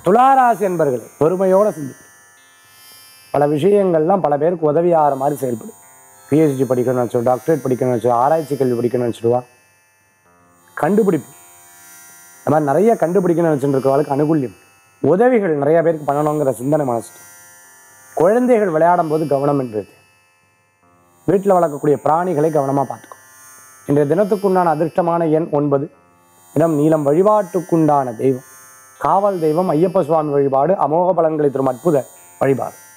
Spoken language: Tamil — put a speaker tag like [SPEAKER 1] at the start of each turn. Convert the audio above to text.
[SPEAKER 1] துளாராசி என்பர்களே பொறுமையோடு சிந்திக்கும் பல விஷயங்கள்லாம் பல பேருக்கு உதவியாகிற மாதிரி செயல்படும் பிஹெச்டி படிக்கணும்னு வச்சு டாக்டரேட் படிக்கணும்னு வச்சு ஆராய்ச்சி கல்வி படிக்கணும்னு வச்சுடுவா கண்டுபிடிப்பு இந்த மாதிரி நிறைய கண்டுபிடிக்கணும்னு வச்சுட்டு இருக்கிறவளுக்கு அனுகூல்யம் உதவிகள் நிறைய பேருக்கு பண்ணணுங்கிற சிந்தனை மனசு குழந்தைகள் விளையாடும் போது கவனம் என்றது வீட்டில் வளர்க்கக்கூடிய பிராணிகளை கவனமாக பார்த்துக்கும் இன்றைய தினத்துக்குண்டான அதிர்ஷ்டமான எண் ஒன்பது இனம் நீளம் வழிபாட்டுக்குண்டான தெய்வம் காவல் தெய்வம் ஐயப்ப சுவாமி வழிபாடு அமோக பலன்களை தரும் அற்புத வழிபாடு